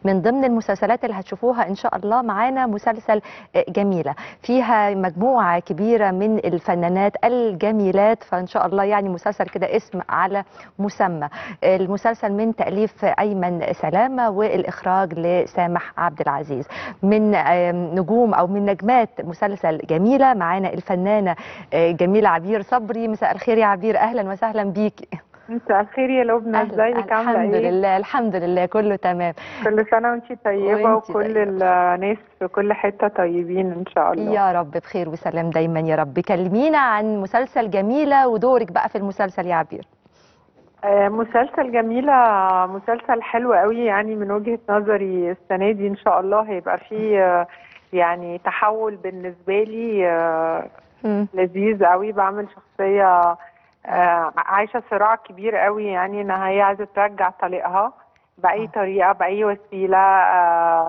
من ضمن المسلسلات اللي هتشوفوها ان شاء الله معانا مسلسل آه، جميله فيها مجموعه كبيره من الفنانات الجميلات فان شاء الله يعني مسلسل كده اسم على مسمى المسلسل من تاليف ايمن سلامه والاخراج لسامح عبد العزيز من آم، نجوم او من نجمات مسلسل جميله معانا الفنانه آه، جميله عبير صبري مساء الخير يا عبير اهلا وسهلا بيكي مساء الخير يا لبنى أهلا. ازيك عامله الحمد ايه لله الحمد لله كله تمام كل سنه وانت طيبه وانتي وكل طيبة. الناس في كل حته طيبين ان شاء الله يا رب بخير وسلام دايما يا رب كلمينا عن مسلسل جميله ودورك بقى في المسلسل يا عبير آه مسلسل جميله مسلسل حلو قوي يعني من وجهه نظري السنه دي ان شاء الله هيبقى فيه آه يعني تحول بالنسبه لي آه مم. لذيذ قوي بعمل شخصيه آه عايشه صراع كبير قوي يعني انها هي عايزه ترجع طليقها باي آه. طريقه باي وسيله آه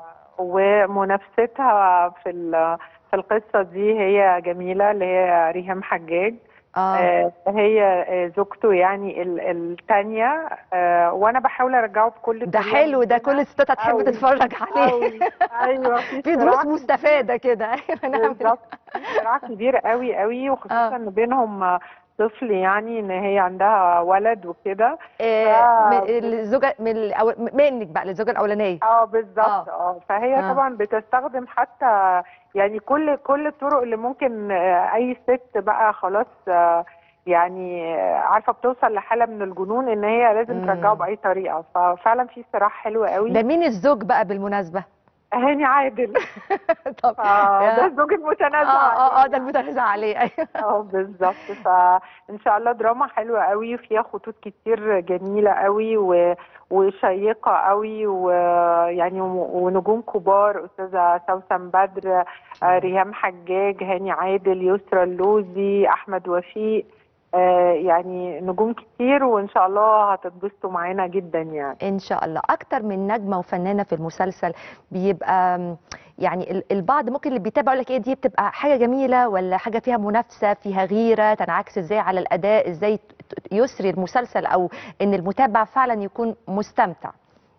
ومنافستها في ال- في القصه دي هي جميله اللي هي ريهام حجاج اه آه هي آه، زوجته يعني ال- التانية آه وانا بحاول ارجعه بكل ده طريقة حلو ده ممكنة. كل الستات هتحب أوي. تتفرج عليه أوي. ايوه في صراع دروس مستفاده كده ايوه نعم بالظبط في صراع كبير قوي قوي وخصوصا آه. ان بينهم طفل يعني ان هي عندها ولد وكده آه، آه. من الزوجه من الأو... منك بقى للزوجه الاولانيه اه بالظبط آه. اه فهي آه. طبعا بتستخدم حتى يعني كل كل الطرق اللي ممكن آه، اي ست بقى خلاص آه، يعني آه، عارفه بتوصل لحاله من الجنون ان هي لازم مم. ترجعه باي طريقه ففعلا في صراع حلو قوي ده مين الزوج بقى بالمناسبه هاني عادل طب آه، ده اه الزوج المتنازع اه اه عليه. ده المتنازع عليه ايوه اه بالظبط فان شاء الله دراما حلوه قوي وفيها خطوط كتير جميله قوي و... وشيقه قوي ويعني ونجوم كبار استاذه سوسن بدر آه، ريهام حجاج هاني عادل يسرى اللوزي احمد وفيق آه، يعني نجوم كتير وان شاء الله هتتبسطوا معانا جدا يعني ان شاء الله اكتر من نجمه وفنانه في المسلسل بيبقى م، يعني ال- البعض ممكن اللي بيتابع يقول لك ايه دي بتبقى حاجه جميله ولا حاجه فيها منافسه فيها غيره تنعكس ازاي على الاداء ازاي ت- ت- يسري المسلسل او ان المتابع فعلا يكون مستمتع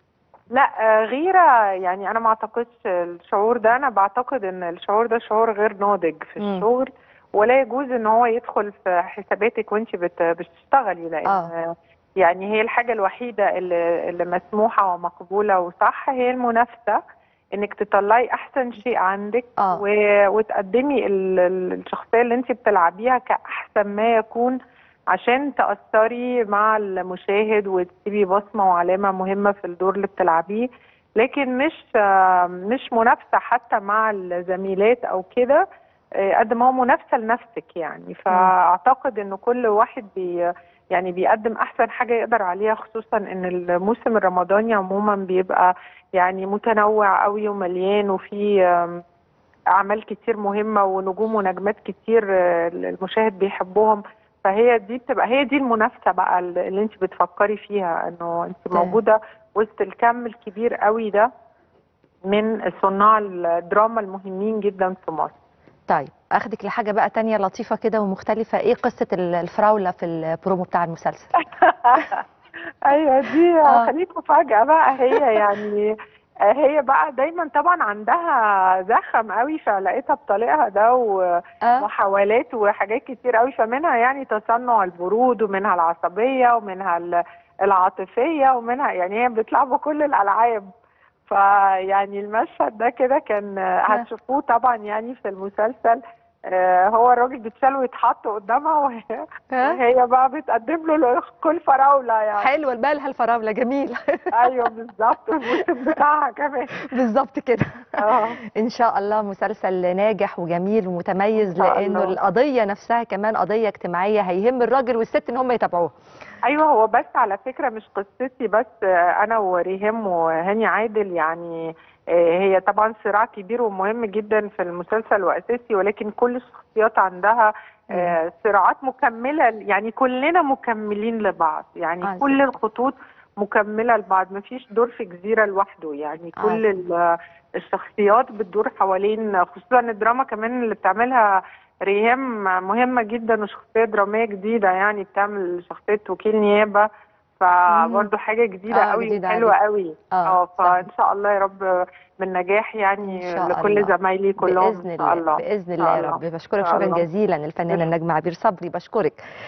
لا آه، غيرة يعني أنا ما أعتقدش الشعور ده أنا بعتقد إن الشعور ده شعور غير ناضج في مم. الشغل ولا يجوز إن هو يدخل في حساباتك وأنت بت- بتشتغلي لأن آه. يعني هي الحاجة الوحيدة اللي, اللي مسموحة ومقبولة وصح هي المنافسة إنك تطلعي أحسن شيء عندك آه. و... وتقدمي ال- ال- الشخصية اللي أنت بتلعبيها كأحسن ما يكون عشان تأثري مع المشاهد وتسيبي بصمة وعلامة مهمة في الدور اللي بتلعبيه لكن مش آه، مش منافسة حتى مع الزميلات أو كده آه، قد ما هو منافسة لنفسك يعني فأعتقد إن كل واحد بي يعني بيقدم أحسن حاجة يقدر عليها خصوصا إن الموسم الرمضاني عموما بيبقى يعني متنوع قوي ومليان وفيه آم، أعمال كتير مهمة ونجوم ونجمات كتير آه، المشاهد بيحبهم فهي دي بتبقى هي دي المنافسه بقى اللي انت بتفكري فيها انه انت تمام. موجوده وسط الكم الكبير قوي ده من صناع الدراما المهمين جدا في مصر طيب اخدك لحاجه بقى تانية لطيفه كده ومختلفه ايه قصه ال- الفراوله في البرومو بتاع المسلسل ايوه دي آه. خليك مفاجاه بقى هي يعني هي بقى دايما طبعا عندها زخم قوي في علاقتها بطليقها ده و... اه محاولات وحاجات كتير قوي فمنها يعني تصنع البرود ومنها العصبية ومنها ال- العاطفية ومنها يعني هي بتلعبوا كل الألعاب فيعني المشهد ده كده كان هتشوفوه طبعا يعني في المسلسل آه، هو الراجل بيتشال ويتحط قدامها وهي, ها؟ وهي بقى بتقدم له كل فراولة يعني حلوه بالها الفراوله جميله ايوه بالظبط والموسم بتاعها كمان بالظبط كده اه ان شاء الله مسلسل ناجح وجميل ومتميز إن شاء لانه الله. القضيه نفسها كمان قضيه اجتماعيه هيهم الراجل والست ان هم يتابعوها ايوه هو بس على فكره مش قصتي بس آه، انا وريهام وهاني عادل يعني آه، هي طبعا صراع كبير ومهم جدا في المسلسل واساسي ولكن كل الشخصيات عندها آه، صراعات مكمله يعني كلنا مكملين لبعض يعني عظيم. كل الخطوط مكمله لبعض مفيش دور في جزيره لوحده يعني كل عظيم. ال- الشخصيات بتدور حوالين خصوصا الدراما كمان اللي بتعملها ريهام مهمه جدا وشخصيه دراميه جديده يعني بتعمل شخصيه وكيل نيابه فبرضه حاجه جديده آه، قوي جديدة حلوه عليك. قوي اه اه صح. فان شاء الله يا رب من نجاح يعني إن شاء لكل الله. زمايلي كلهم باذن ان شاء الله الله باذن إن شاء الله يا رب بشكرك إن شاء شكرا الله. جزيلا الفنانه النجمه عبير صبري بشكرك